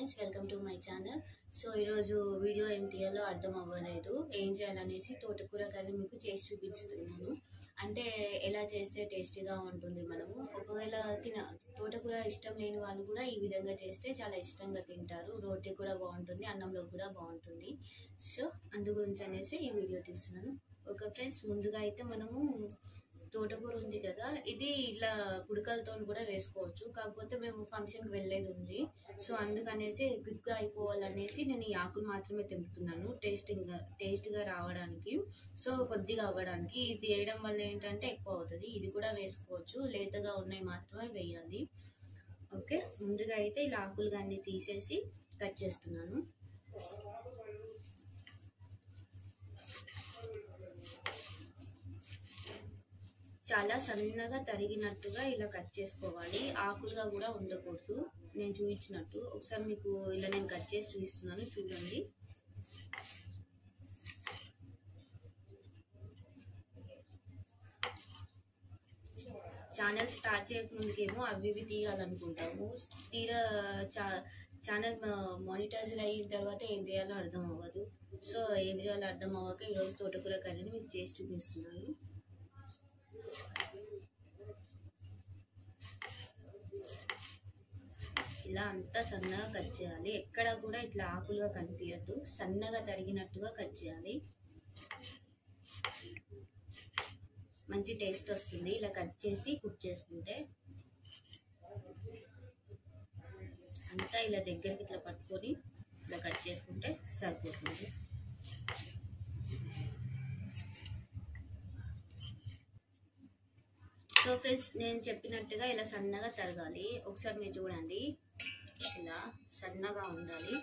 friends welcome to my channel so ఈరోజు video ఏం తీయాలో అర్థం అవ్వలేదు ఏం చేయాలనేసి తోటకూర కర్రీ మీకు చేసి చూపిస్తున్నాను అంటే ఎలా చేస్తే టేస్టీగా ఉంటుంది మనము ఒకవేళ తిన తోటకూర ఇష్టం లేని వాళ్ళు కూడా ఈ విధంగా చేస్తే చాలా ఇష్టంగా తింటారు రోటీ కూడా బాగుంటుంది అన్నంలో కూడా బాగుంటుంది సో అందు గురించి అనేసి ఈ వీడియో తీస్తున్నాను ఓకే ఫ్రెండ్స్ ముందుగా అయితే మనము తోటకూర ఉంది కదా ఇది ఇలా కుడకలతో కూడా వేసుకోవచ్చు కాకపోతే మేము ఫంక్షన్కి వెళ్ళేది ఉంది సో అందుకనేసి క్విక్గా అయిపోవాలనేసి నేను ఈ ఆకులు మాత్రమే తెంపుతున్నాను టేస్టింగ్గా టేస్ట్గా రావడానికి సో కొద్దిగా అవ్వడానికి ఇది వేయడం వల్ల ఏంటంటే ఎక్కువ అవుతుంది ఇది కూడా వేసుకోవచ్చు లేతగా ఉన్నాయి మాత్రమే వేయాలి ఓకే ముందుగా అయితే ఇలా ఆకులు అన్ని తీసేసి కట్ చేస్తున్నాను చాలా సన్నగా తరిగినట్టుగా ఇలా కట్ చేసుకోవాలి ఆకులుగా కూడా ఉండకూడదు నేను చూపించినట్టు ఒకసారి మీకు ఇలా నేను కట్ చేసి చూపిస్తున్నాను చూడండి ఛానల్ స్టార్ట్ చేయకముందుకేమో అవి ఇవి తీయాలనుకుంటాము తీరా చా ఛానల్ మానిటైజర్ అయిన తర్వాత ఏం చేయాలో అర్థం అవ్వదు సో ఏం చేయాలో అర్థం అవ్వక ఈరోజు తోటకూర కర్రీని మీకు చేసి చూపిస్తున్నాను ఇలా అంతా సన్నగా కట్ చేయాలి ఎక్కడ కూడా ఇట్లా ఆకులుగా కనిపించద్దు సన్నగా తరిగినట్టుగా కట్ చేయాలి మంచి టేస్ట్ వస్తుంది ఇలా కట్ చేసి కుక్ చేసుకుంటే అంతా ఇలా దగ్గరికి ఇట్లా పట్టుకొని ఇలా కట్ చేసుకుంటే సరిపోతుంది సో ఫ్రెండ్స్ నేను చెప్పినట్టుగా ఇలా సన్నగా తరగాలి ఒకసారి మీరు చూడండి ఇలా సన్నగా ఉండాలి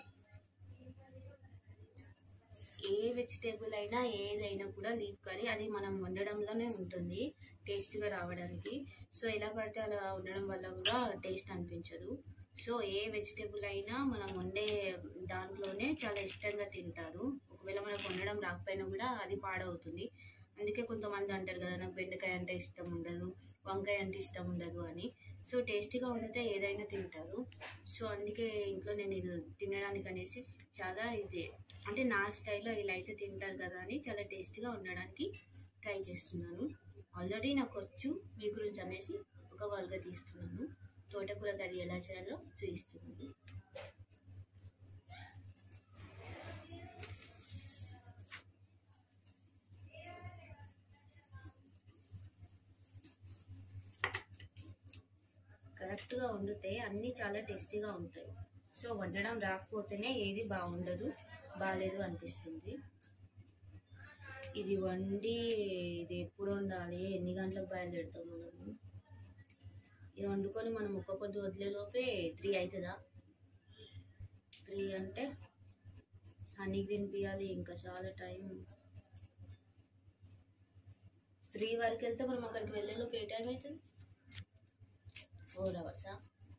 ఏ వెజిటేబుల్ అయినా ఏదైనా కూడా లీఫ్ కర్రీ అది మనం వండడంలోనే ఉంటుంది టేస్ట్గా రావడానికి సో ఎలా పడితే అలా ఉండడం వల్ల కూడా టేస్ట్ అనిపించదు సో ఏ వెజిటేబుల్ అయినా మనం వండే దాంట్లోనే చాలా ఇష్టంగా తింటారు ఒకవేళ మనకు వండడం రాకపోయినా కూడా అది పాడవుతుంది అందుకే కొంతమంది అంటారు కదా నాకు బెండకాయ అంటే ఇష్టం ఉండదు వంకాయ అంటే ఇష్టం ఉండదు అని సో టేస్టీగా వండితే ఏదైనా తింటారు సో అందుకే ఇంట్లో నేను ఇది తినడానికి అనేసి చాలా ఇది అంటే నా స్టైల్లో ఇలా అయితే తింటారు కదా అని చాలా టేస్టీగా ఉండడానికి ట్రై చేస్తున్నాను ఆల్రెడీ నాకు వచ్చు మీ గురించి అనేసి ఒక వాళ్ళగా తీస్తున్నాను తోటకూర కర్రీ ఎలా చేయాలో చూపిస్తున్నాను కరెక్ట్గా వండితే అన్నీ చాలా టేస్టీగా ఉంటాయి సో వండడం రాకపోతేనే ఏది బాగుండదు బాగాలేదు అనిపిస్తుంది ఇది వండి ఇది ఎప్పుడు వండాలి ఎన్ని గంటలకు బయలుదేరుతాం మనము ఇది వండుకొని మనం ఒక్క పొద్దు వదిలేలోపే త్రీ అవుతుందా త్రీ అంటే హనీకి తినిపించాలి ఇంకా చాలా టైం త్రీ వరకు వెళ్తే మనం అక్కడికి వెళ్ళేలోపు ఏ టైం అవుతుంది ఫోర్ అవర్సా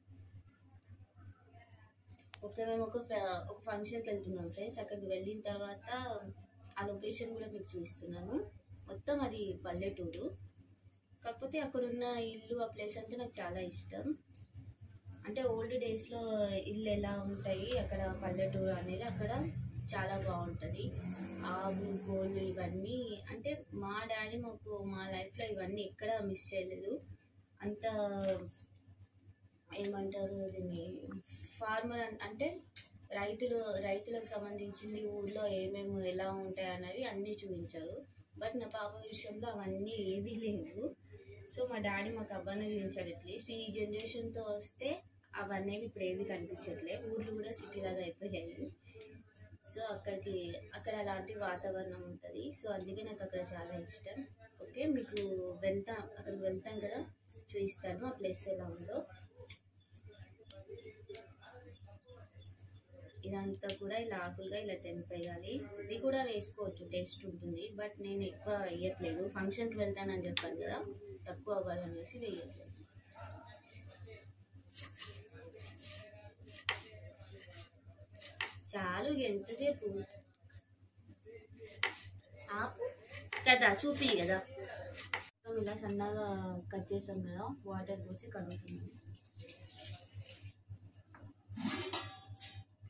ఓకే మేము ఒక ఒక ఫంక్షన్కి వెళ్తున్నాం ఫ్రెండ్స్ అక్కడికి వెళ్ళిన తర్వాత ఆ లొకేషన్ కూడా మీకు చూపిస్తున్నాను మొత్తం అది పల్లెటూరు కాకపోతే అక్కడ ఉన్న ఇల్లు ఆ ప్లేస్ అంటే నాకు చాలా ఇష్టం అంటే ఓల్డ్ డేస్లో ఇల్లు ఎలా ఉంటాయి అక్కడ పల్లెటూరు అనేది అక్కడ చాలా బాగుంటుంది ఆవు కోళ్ళు ఇవన్నీ అంటే మా డాడీ మాకు మా లైఫ్లో ఇవన్నీ ఎక్కడ మిస్ చేయలేదు అంత ఏమంటారు దీన్ని ఫార్మర్ అంటే రైతులు రైతులకు సంబంధించింది ఊర్లో ఏమేమి ఎలా ఉంటాయి అనేవి అన్నీ చూపించారు బట్ నా పాప విషయంలో అవన్నీ ఏవీ లేవు సో మా డాడీ మాకు అవన్నీ చూపించాడు అట్లీస్ట్ ఈ జనరేషన్తో వస్తే అవన్నీ ఇప్పుడు ఏవి కనిపించట్లే ఊర్లు కూడా సిటీ లాగా అయిపోయాయి సో అక్కడికి అక్కడ అలాంటి వాతావరణం ఉంటుంది సో అందుకే నాకు అక్కడ చాలా ఇష్టం ఓకే మీకు వెళ్తా అక్కడికి వెళ్తాం కదా చూపిస్తాను ఆ ప్లేస్ ఎలా ఉందో ఇదంతా కూడా ఇలా ఆకులుగా ఇలా తెంపేయాలి ఇవి కూడా వేసుకోవచ్చు టేస్ట్ ఉంటుంది బట్ నేను ఎక్కువ వేయట్లేదు ఫంక్షన్కి వెళ్తానని చెప్పాను కదా తక్కువ అవ్వాలనేసి వేయట్లేదు చాలు ఎంతసేపు ఆపు కదా చూపి కదా ఇలా సన్నగా కట్ చేసాం కదా వాటర్ పోసి కడుగుతున్నాను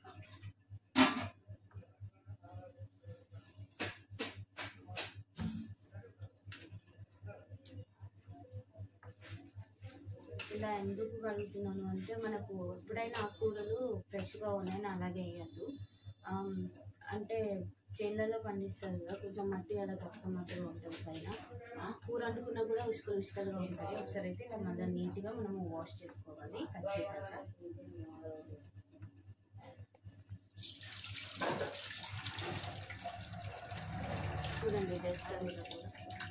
ఇలా ఎందుకు కలుగుతున్నాను అంటే మనకు ఎప్పుడైనా ఆకుకూరలు ఫ్రెష్గా ఉన్నాయని అలాగే వేయద్దు ఆమ్, అంటే చేనులలో పండిస్తారు కదా కొంచెం మట్టి అలా తక్కువ మట్టిగా ఉంటుంది పైన ఆ, కూర వండుకున్నా కూడా ఉసుకలు ఉసుకలుగా ఉంటాయి ఒకసారి అయితే ఇలా మళ్ళీ నీట్గా మనము వాష్ చేసుకోవాలి కట్ చేశాక చూడండి రెస్టారెంట్లో కూడా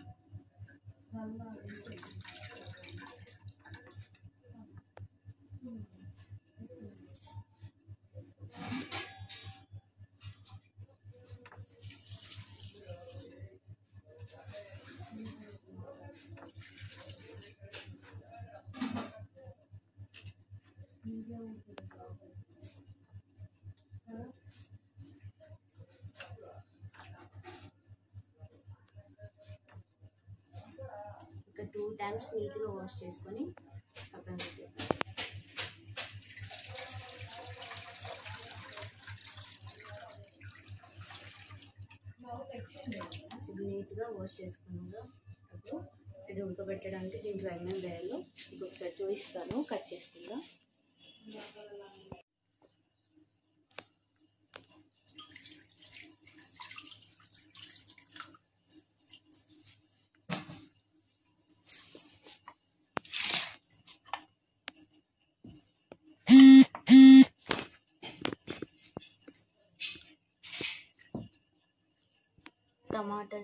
ఒక టూ టైమ్స్ నీట్గా వాష్ చేసుకొని పక్కన పెట్టేద్దాం ఇది నీట్గా వాష్ చేసుకున్నాక అప్పుడు ఇది ఉడకబెట్టడానికి దీంట్లో ఏమేమి వేయాలో ఇప్పుడు ఒకసారి చూపిస్తాను కట్ చేసుకుందాం టమాటా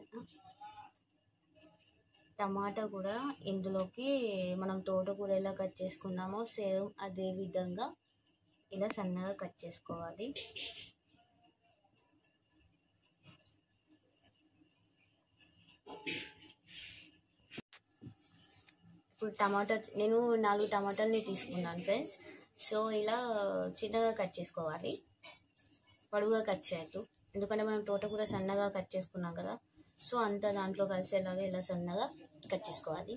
టమాటా కూడా ఇందులోకి మనం తోటకూర ఎలా కట్ చేసుకున్నామో సేమ్ అదే విధంగా ఇలా సన్నగా కట్ చేసుకోవాలి ఇప్పుడు టమాటా నేను నాలుగు టమాటాలని తీసుకున్నాను ఫ్రెండ్స్ సో ఇలా చిన్నగా కట్ చేసుకోవాలి పొడుగుగా కట్ చేయొద్దు ఎందుకంటే మనం తోటకూర సన్నగా కట్ చేసుకున్నాం కదా సో అంతా దాంట్లో కలిసేలాగా ఇలా సన్నగా కట్ చేసుకోవాలి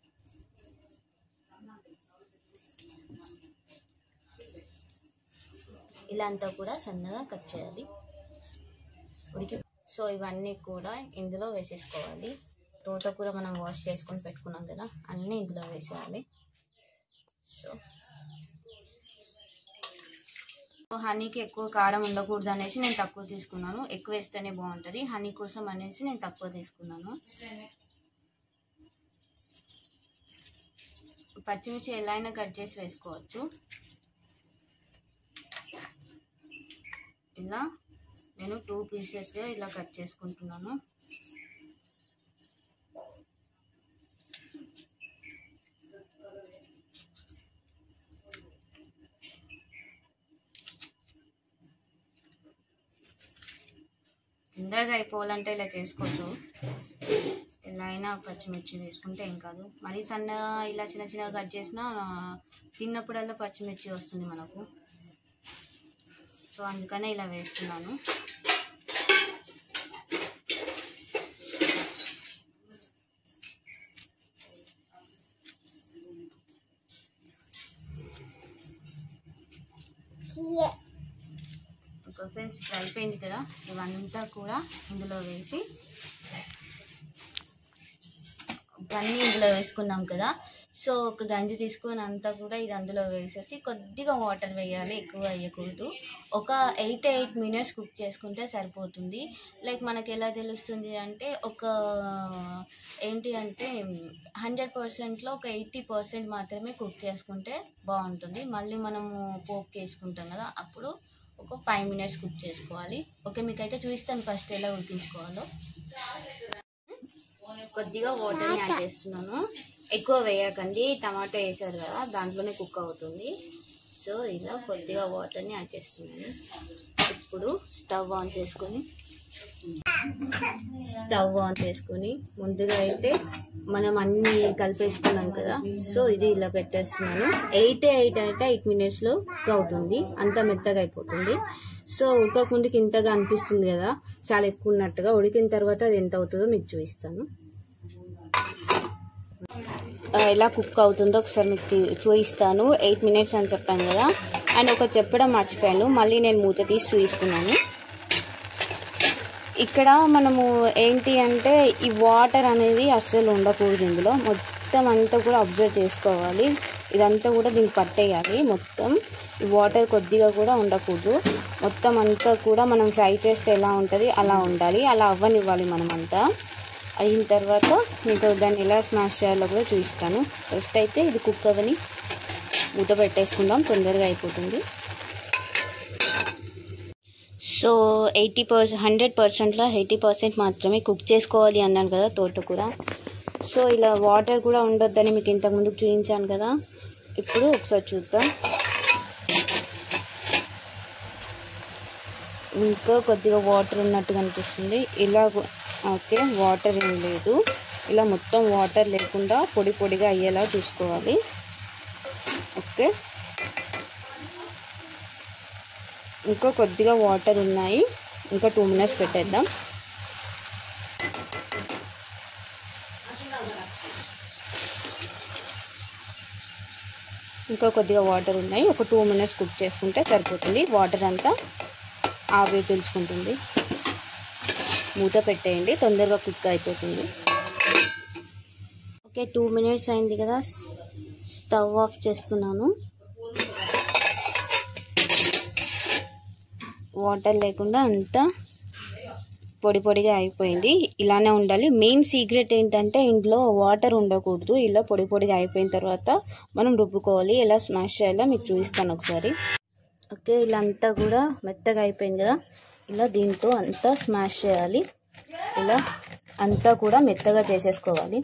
ఇలా అంతా కూడా సన్నగా కట్ చేయాలి ఉడికి సో ఇవన్నీ కూడా ఇందులో వేసేసుకోవాలి తోటకూర మనం వాష్ చేసుకొని పెట్టుకున్నాం కదా అన్నీ ఇందులో వేసేయాలి సో హనీకి ఎక్కువ కారం ఉండకూడదు అనేసి నేను తక్కువ తీసుకున్నాను ఎక్కువ వేస్తేనే బాగుంటుంది హనీ కోసం అనేసి నేను తక్కువ తీసుకున్నాను పచ్చిమిర్చి ఎలా అయినా కట్ చేసి వేసుకోవచ్చు ఇలా నేను టూ పీసెస్గా ఇలా కట్ చేసుకుంటున్నాను తొందరగా అయిపోవాలంటే ఇలా చేసుకోవచ్చు ఎలా అయినా పచ్చిమిర్చి వేసుకుంటే ఏం కాదు మరీ సన్నగా ఇలా చిన్న చిన్నగా కట్ చేసినా తిన్నప్పుడల్లా పచ్చిమిర్చి వస్తుంది మనకు సో అందుకనే ఇలా వేస్తున్నాను ఒక ఫ్రెండ్స్ ఇప్పుడు అయిపోయింది కదా ఇవంతా కూడా ఇందులో వేసి ఇవన్నీ ఇందులో వేసుకున్నాం కదా సో ఒక గంజి తీసుకొని అంతా కూడా ఇది అందులో వేసేసి కొద్దిగా వాటర్ వేయాలి ఎక్కువ వేయకూడదు ఒక ఎయిట్ ఎయిట్ మినిట్స్ కుక్ చేసుకుంటే సరిపోతుంది లైక్ మనకి ఎలా తెలుస్తుంది అంటే ఒక ఏంటి అంటే హండ్రెడ్ పర్సెంట్లో ఒక ఎయిటీ పర్సెంట్ మాత్రమే కుక్ చేసుకుంటే బాగుంటుంది మళ్ళీ మనము పోపు వేసుకుంటాం కదా అప్పుడు ఒక ఫైవ్ మినిట్స్ కుక్ చేసుకోవాలి ఓకే మీకైతే చూపిస్తాను ఫస్ట్ ఎలా ఉడికించుకోవాలో కొద్దిగా వాటర్ యాడ్ చేస్తున్నాను ఎక్కువ వేయకండి టమాటో వేసారు కదా దాంట్లోనే కుక్ అవుతుంది సో ఇలా కొద్దిగా వాటర్ని యాడ్ చేస్తున్నాను ఇప్పుడు స్టవ్ ఆన్ చేసుకొని స్టవ్ ఆన్ చేసుకొని ముందుగా అయితే మనం అన్ని కలిపేసుకున్నాం కదా సో ఇది ఇలా పెట్టేస్తున్నాను ఎయిట్ ఎయిట్ అయితే ఎయిట్ మినిట్స్లో కుక్ అవుతుంది అంత మెత్తగా అయిపోతుంది సో ఉడకకుండికి ఇంతగా అనిపిస్తుంది కదా చాలా ఎక్కువ ఉన్నట్టుగా ఉడికిన తర్వాత అది ఎంత అవుతుందో మీకు చూపిస్తాను ఆ, ఎలా కుక్ అవుతుందో ఒకసారి మీకు చూ- చూపిస్తాను ఎయిట్ మినిట్స్ అని చెప్పాను కదా అండ్ ఒక చెప్పడం మర్చిపోయాను మళ్ళీ నేను మూత తీసి చూపిస్తున్నాను ఇక్కడ మనము ఏంటి అంటే ఈ వాటర్ అనేది అస్సలు ఉండకూడదు ఇందులో మొత్తం మొత్తం అంతా కూడా అబ్జర్వ్ చేసుకోవాలి ఇదంతా కూడా దీనికి పట్టేయాలి మొత్తం ఈ వాటర్ కొద్దిగా కూడా ఉండకూడదు మొత్తం అంతా కూడా మనం ఫ్రై చేస్తే ఎలా ఉంటుంది అలా ఉండాలి అలా అవ్వనివ్వాలి మనం అంతా అయిన తర్వాత మీకు దాన్ని ఎలా స్మాష్ చేయాలో కూడా చూపిస్తాను ఫస్ట్ అయితే ఇది కుక్ అవని మూత పెట్టేసుకుందాం తొందరగా అయిపోతుంది సో ఎయిటీ పర్సెంట్ హండ్రెడ్ పర్సెంట్లో ఎయిటీ పర్సెంట్ మాత్రమే కుక్ చేసుకోవాలి అన్నాను కదా తోటకూర సో ఇలా వాటర్ కూడా ఉండొద్దని మీకు ఇంతకుముందు చూపించాను కదా ఇప్పుడు ఒకసారి చూద్దాం ఇంకా కొద్దిగా వాటర్ ఉన్నట్టు కనిపిస్తుంది ఇలా ఓకే వాటర్ ఏం లేదు ఇలా మొత్తం వాటర్ లేకుండా పొడి పొడిగా అయ్యేలా చూసుకోవాలి ఓకే ఇంకా కొద్దిగా వాటర్ ఉన్నాయి ఇంకా టూ మినిట్స్ పెట్టేద్దాం ఇంకా కొద్దిగా వాటర్ ఉన్నాయి ఒక టూ మినిట్స్ కుక్ చేసుకుంటే సరిపోతుంది వాటర్ అంతా ఆవిరి పీల్చుకుంటుంది మూత పెట్టేయండి తొందరగా కుక్ అయిపోతుంది ఓకే టూ మినిట్స్ అయింది కదా స్టవ్ ఆఫ్ చేస్తున్నాను వాటర్ లేకుండా అంతా పొడి పొడిగా అయిపోయింది ఇలానే ఉండాలి మెయిన్ సీక్రెట్ ఏంటంటే ఇంట్లో వాటర్ ఉండకూడదు ఇలా పొడి పొడిగా అయిపోయిన తర్వాత మనం రుబ్బుకోవాలి ఎలా స్మాష్ చేయాలో మీకు చూపిస్తాను ఒకసారి ఓకే ఇలా అంతా కూడా మెత్తగా అయిపోయింది కదా ఇలా దీంతో అంతా స్మాష్ చేయాలి ఇలా అంతా కూడా మెత్తగా చేసేసుకోవాలి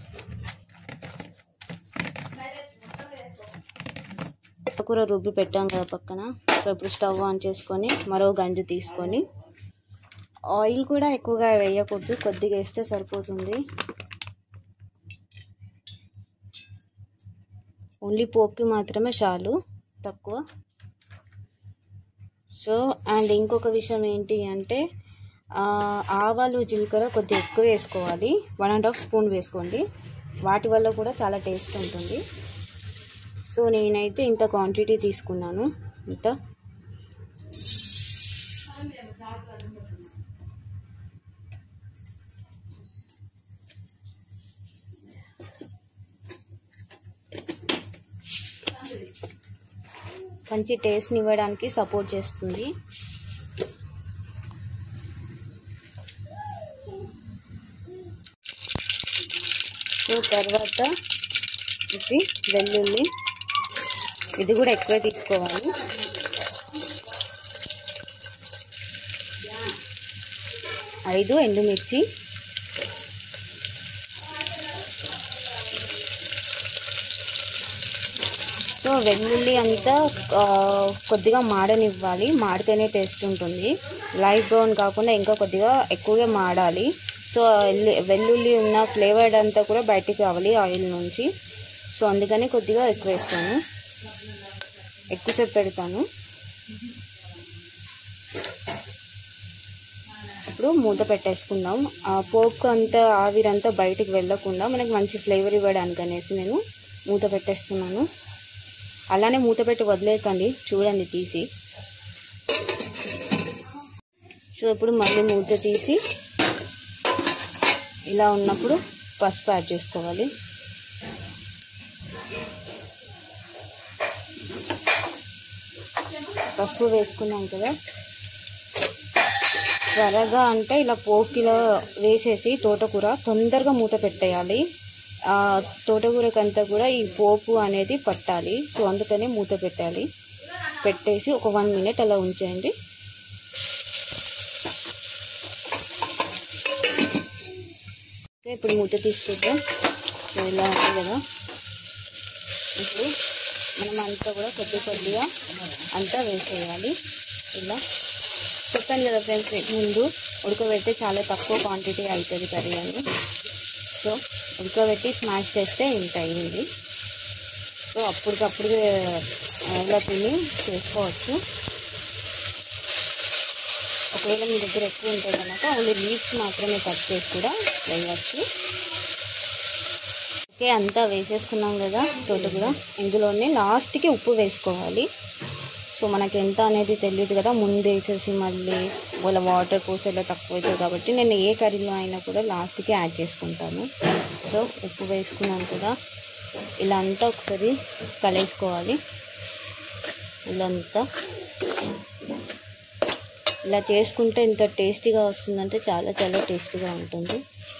కూర రుబ్బి పెట్టాం కదా పక్కన సో ఇప్పుడు స్టవ్ ఆన్ చేసుకొని మరో గంజు తీసుకొని ఆయిల్ కూడా ఎక్కువగా వేయకూడదు కొద్దిగా వేస్తే సరిపోతుంది ఓన్లీ పోపుకి మాత్రమే చాలు తక్కువ సో అండ్ ఇంకొక విషయం ఏంటి అంటే ఆవాలు జీలకర్ర కొద్దిగా ఎక్కువ వేసుకోవాలి వన్ అండ్ హాఫ్ స్పూన్ వేసుకోండి వాటి వల్ల కూడా చాలా టేస్ట్ ఉంటుంది సో నేనైతే ఇంత క్వాంటిటీ తీసుకున్నాను ఇంత మంచి టేస్ట్ని ఇవ్వడానికి సపోర్ట్ చేస్తుంది సో తర్వాత ఇది వెల్లుల్లి ఇది కూడా ఎక్కువ తీసుకోవాలి ఐదు ఎండుమిర్చి సో వెల్లుల్లి అంతా కొద్దిగా మాడనివ్వాలి మాడితేనే టేస్ట్ ఉంటుంది లైట్ బ్రౌన్ కాకుండా ఇంకా కొద్దిగా ఎక్కువగా మాడాలి సో వెల్లుల్లి ఉన్న ఫ్లేవర్డ్ అంతా కూడా బయటికి రావాలి ఆయిల్ నుంచి సో అందుకని కొద్దిగా ఎక్కువ వేస్తాను ఎక్కువసేపు పెడతాను ఇప్పుడు మూత పెట్టేసుకుందాం ఆ పోపు అంతా ఆవిరంతా బయటికి వెళ్ళకుండా మనకి మంచి ఫ్లేవర్ ఇవ్వడానికి అనేసి నేను మూత పెట్టేస్తున్నాను అలానే మూత పెట్టి వదిలేకండి చూడండి తీసి సో ఇప్పుడు మళ్ళీ మూత తీసి ఇలా ఉన్నప్పుడు పసుపు యాడ్ చేసుకోవాలి పసుపు వేసుకున్నాం కదా త్వరగా అంటే ఇలా పోకిలో వేసేసి తోటకూర తొందరగా మూత పెట్టేయాలి తోటకూరకంతా కూడా ఈ పోపు అనేది పట్టాలి సో అందుకనే మూత పెట్టాలి పెట్టేసి ఒక వన్ మినిట్ అలా ఉంచేయండి ఇప్పుడు మూత తీసుకుంటాం సో ఇలా ఉంది కదా ఇప్పుడు మనం అంతా కూడా కొద్ది కొద్దిగా అంతా వేసేయాలి ఇలా చెప్పాను కదా ఫ్రెండ్స్ ముందు ఉడకబెడితే చాలా తక్కువ క్వాంటిటీ అవుతుంది కర్రీ అని సో ఉడకబెట్టి స్మాష్ చేస్తే ఇంత అయింది సో అప్పటికప్పుడు ఇలా తిని చేసుకోవచ్చు ఒకవేళ మీ దగ్గర ఎక్కువ ఉంటే కనుక ఓన్లీ లీవ్స్ మాత్రమే కట్ చేసి కూడా వేయవచ్చు ఓకే అంతా వేసేసుకున్నాం కదా తోట కూడా ఇందులోనే లాస్ట్కి ఉప్పు వేసుకోవాలి సో సో మనకి ఎంత అనేది తెలియదు కదా ముందు వేసేసి మళ్ళీ వాళ్ళ వాటర్ పోసేలా తక్కువ అవుతుంది కాబట్టి నేను ఏ కర్రీలో అయినా కూడా లాస్ట్కి యాడ్ చేసుకుంటాను సో ఉప్పు వేసుకున్నాను కదా ఇలా అంతా ఒకసారి కలేసుకోవాలి ఇలా అంతా ఇలా చేసుకుంటే ఇంత టేస్టీగా వస్తుందంటే చాలా చాలా టేస్టీగా ఉంటుంది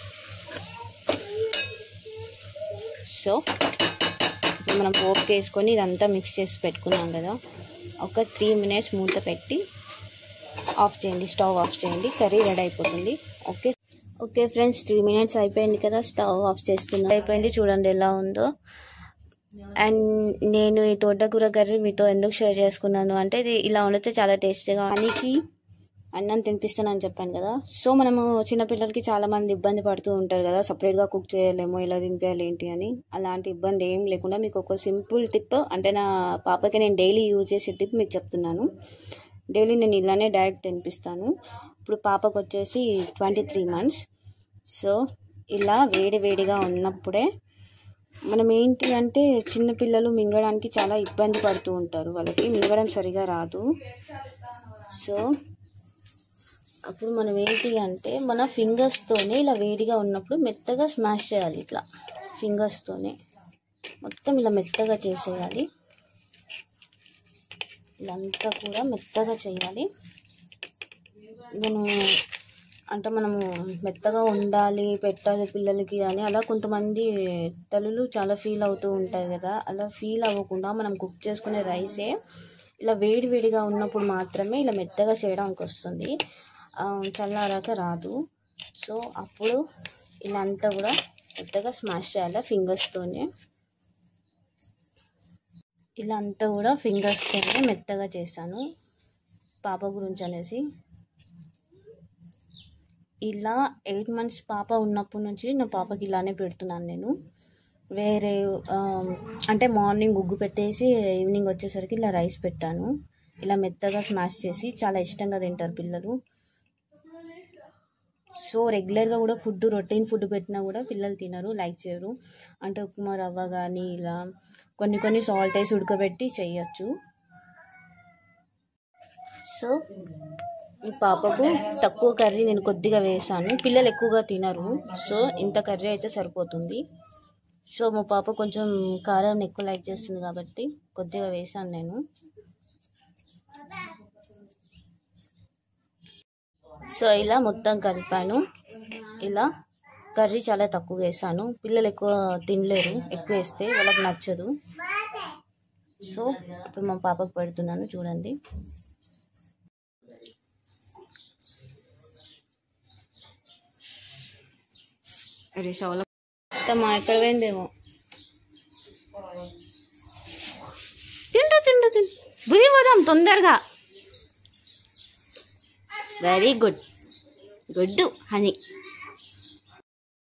సో ఇప్పుడు మనం పోపుకి వేసుకొని ఇదంతా మిక్స్ చేసి పెట్టుకున్నాం కదా ఒక త్రీ మినిట్స్ మూత పెట్టి ఆఫ్ చేయండి స్టవ్ ఆఫ్ చేయండి కర్రీ రెడీ అయిపోతుంది okay okay friends three minutes అయిపోయింది కదా స్టవ్ ఆఫ్ చేస్తున్నా అయిపోయింది చూడండి ఎలా ఉందో అండ్ నేను ఈ తోటకూర కర్రీ మీతో ఎందుకు షేర్ చేసుకున్నాను అంటే ఇది ఇలా వండితే చాలా టేస్టీగా అనికి అన్నం తినిపిస్తానని చెప్పాను కదా సో మనము చిన్నపిల్లలకి చాలా మంది ఇబ్బంది పడుతూ ఉంటారు కదా సపరేట్గా కుక్ చేయలేము ఇలా తినిపించాలి ఏంటి అని అలాంటి ఇబ్బంది ఏం లేకుండా మీకు ఒక సింపుల్ టిప్ అంటే నా పాపకి నేను డైలీ యూజ్ చేసే టిప్ మీకు చెప్తున్నాను డైలీ నేను ఇలానే డైరెక్ట్ తినిపిస్తాను ఇప్పుడు పాపకు వచ్చేసి ట్వంటీ త్రీ మంత్స్ సో ఇలా వేడి వేడిగా ఉన్నప్పుడే మనం ఏంటి అంటే చిన్నపిల్లలు మింగడానికి చాలా ఇబ్బంది పడుతూ ఉంటారు వాళ్ళకి మింగడం సరిగా రాదు సో అప్పుడు మనం ఏంటి అంటే మన ఫింగర్స్తోనే ఇలా వేడిగా ఉన్నప్పుడు మెత్తగా స్మాష్ చేయాలి ఇట్లా ఫింగర్స్తోనే మొత్తం ఇలా మెత్తగా చేసేయాలి ఇదంతా కూడా మెత్తగా చేయాలి నేను అంటే మనము మెత్తగా ఉండాలి పెట్టాలి పిల్లలకి అని అలా కొంతమంది తల్లులు చాలా ఫీల్ అవుతూ ఉంటారు కదా అలా ఫీల్ అవ్వకుండా మనం కుక్ చేసుకునే రైసే ఇలా వేడి వేడిగా ఉన్నప్పుడు మాత్రమే ఇలా మెత్తగా చేయడానికి వస్తుంది ఆ, చల్లారాక రాదు సో అప్పుడు ఇలా అంతా కూడా మెత్తగా స్మాష్ చేయాలి ఫింగర్స్తోనే ఇలా అంతా కూడా ఫింగర్స్తోనే మెత్తగా చేశాను పాప గురించి అనేసి ఇలా ఎయిట్ మంత్స్ పాప ఉన్నప్పటి నుంచి నా పాపకి ఇలానే పెడుతున్నాను నేను వేరే ఆ, అంటే మార్నింగ్ గుగ్గు పెట్టేసి ఈవినింగ్ వచ్చేసరికి ఇలా రైస్ పెట్టాను ఇలా మెత్తగా స్మాష్ చేసి చాలా ఇష్టంగా తింటారు పిల్లలు సో రెగ్యులర్గా కూడా ఫుడ్ రొటీన్ ఫుడ్ పెట్టినా కూడా పిల్లలు తినరు లైక్ చేయరు అంటే ఉప్మా రవ్వ కానీ ఇలా కొన్ని కొన్ని సాల్ట్ వేసి ఉడకబెట్టి చేయొచ్చు సో ఈ పాపకు తక్కువ కర్రీ నేను కొద్దిగా వేసాను పిల్లలు ఎక్కువగా తినరు సో ఇంత కర్రీ అయితే సరిపోతుంది సో మా పాప కొంచెం కారం ఎక్కువ లైక్ చేస్తుంది కాబట్టి కొద్దిగా వేసాను నేను సో ఇలా మొత్తం కలిపాను ఇలా కర్రీ చాలా తక్కువ వేసాను పిల్లలు ఎక్కువ తినలేరు ఎక్కువ వేస్తే వాళ్ళకి నచ్చదు సో ఇప్పుడు మా పాపకు పెడుతున్నాను చూడండి అరే షవల మా ఎక్కడ పోయిందేమో తింటా తింటా తింటా బుద్ధి పోదాం తొందరగా వెరీ గుడ్ గుడ్ హనీ